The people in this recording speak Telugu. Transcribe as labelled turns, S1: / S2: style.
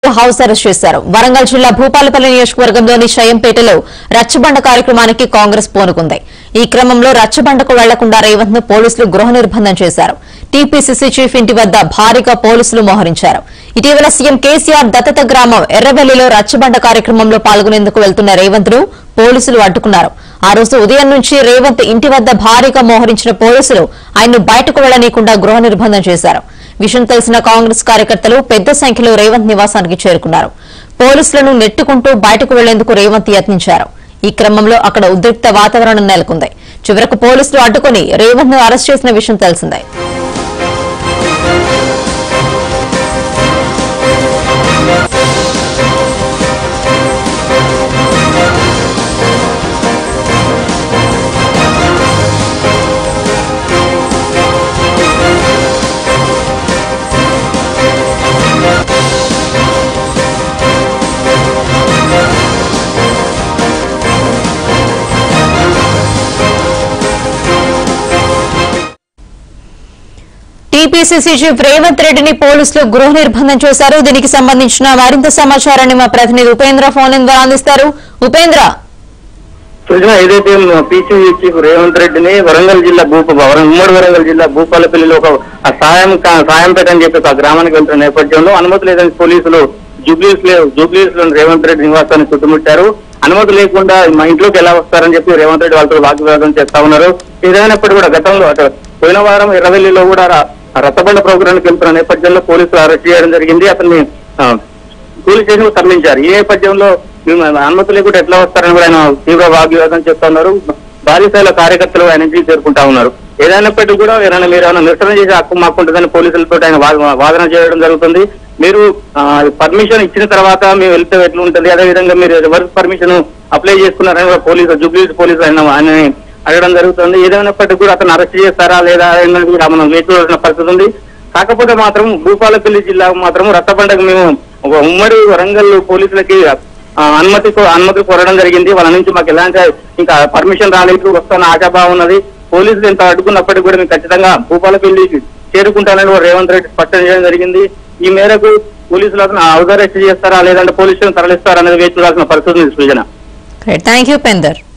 S1: హౌస్ అరెస్ట్ చేశారు వరంగల్ జిల్లా భూపాలపల్లి నియోజకవర్గంలోని షయంపేటలో రచ్చబండ కార్యక్రమానికి కాంగ్రెస్ పూనుకుంది ఈ క్రమంలో రచ్చబండకు వెళ్లకుండా రేవంత్ ను పోలీసులు గృహ నిర్బంధం చేశారు టీపీసీసీ చీఫ్ ఇంటి వద్ద భారీగా పోలీసులు మోహరించారు ఇటీవల సీఎం కేసీఆర్ దత్తత గ్రామం ఎర్రవెల్లిలో రచ్చబండ కార్యక్రమంలో పాల్గొనేందుకు వెళ్తున్న రేవంత్ ను పోలీసులు అడ్డుకున్నారు ఆ రోజు ఉదయం నుంచి రేవంత్ ఇంటి వద్ద భారీగా మోహరించిన పోలీసులు ఆయన్ను బయటకు వెళ్లనీయకుండా గృహ నిర్బంధం చేశారు విషయం తెలిసిన కాంగ్రెస్ కార్యకర్తలు పెద్ద సంఖ్యలో రేవంత్ నివాసానికి చేరుకున్నారు పోలీసులను నెట్టుకుంటూ బయటకు వెళ్లేందుకు రేవంత్ యత్నించారు ఈ క్రమంలో అక్కడ ఉద్రిక్త వాతావరణం నెలకొంది చివరకు పోలీసులు అడ్డుకుని రేవంత్ ను అరెస్ట్ చేసిన విషయం తెలిసిందే టీపీసీసీ చీఫ్ రేవంత్ రెడ్డిని పోలీసులు గృహ నిర్బంధం చేశారు దీనికి సంబంధించిన మరింత సమాచారాన్ని మా ప్రతినిధి ఉపేంద్ర ఫోన్ ఇన్ ద్వారా అందిస్తారు ఉపేంద్ర
S2: సృజన ఏదైతే పీసీసీ చీఫ్ రేవంత్ రెడ్డిని వరంగల్ జిల్లా భూప వరం- ఉమ్మడి వరంగల్ జిల్లా భూపాలపల్లిలో ఒక ఆ సాయం కా- సాయంపేట అని చెప్పి ఒక గ్రామానికి వెళ్తున్న నేపథ్యంలో అనుమతి లేదని పోలీసులు జూబ్లీస్ జూబ్లీస్ లోని రేవంత్ రెడ్డి నివాసాన్ని చుట్టుముట్టారు అనుమతి లేకుండా మా ఇంట్లోకి ఎలా వస్తారని చెప్పి రేవంత్ రెడ్డి వాళ్ళతో వాగ్వివాదం చేస్తా ఉన్నారు ఏదైనప్పటికీ కూడా గతంలో అటు పోయిన వారం ఎర్రవెల్లిలో కూడా ర- రచ్చబండ ప్రోగ్రాంకి వెళ్తున్న నేపథ్యంలో పోలీసులు అరెస్ట్ చేయడం జరిగింది అతన్ని ఆ, పోలీస్ స్టేషన్ తరలించారు ఈ నేపథ్యంలో మేము అనుమతి లేకుండా ఎట్లా వస్తారని కూడా ఆయన తీవ్ర వాగ్వివాదం చేస్తున్నారు భారీ స్థాయిలో కార్యకర్తలు ఆయన ఇంటికి చేరుకుంటా ఉన్నారు ఏదైనప్పటికీ కూడా ఏమైనా మీరు ఏమైనా నిరసన చేసి హక్కు మాకుంటుందని పోలీసులతో ఆయన వా- వాదన చేయడం జరుగుతుంది మీరు పర్మిషన్ ఇచ్చిన తర్వాత మేము వెళ్తే ఎట్లా ఉంటుంది అదే విధంగా మీరు ఎవరికి పర్మిషన్ అప్లై చేసుకున్నారని కూడా పోలీసు జూబ్లీస్ పోలీసు ఆయన ఆయన అడగడం జరుగుతుంది ఏదైనప్పటికీ కూడా అతను అరెస్ట్ చేస్తారా లేదా అనేది కూడా మనం వేచి చూడాల్సిన పరిస్థితి ఉంది కాకపోతే మాత్రం భూపాలపల్లి జిల్లాకు మాత్రం రచ్చబండకు మేము ఒక ఉమ్మడి వరంగల్ పోలీసులకి ఆ, అనుమతి కో- అనుమతి కోరడం జరిగింది వాళ్ళ నుంచి మాకు ఎలాంటి ఇంకా పర్మిషన్ రాలేదు వస్తున్న ఆశాభావం ఉన్నది పోలీసులు ఎంత అడ్డుకున్నప్పటికీ కూడా మేము ఖచ్చితంగా భూపాలపల్లికి చేరుకుంటానని కూడా రేవంత్ రెడ్డి స్పష్టం చేయడం జరిగింది ఈ మేరకు పోలీసులు అతను హౌస్ అరెస్ట్ చేస్తారా లేదంటే పోలీసులను తరలిస్తారా అనేది వేచి చూడాల్సిన పరిస్థితి ఉంది సృజన
S1: థ్యాంక్ యూ ఉపేందర్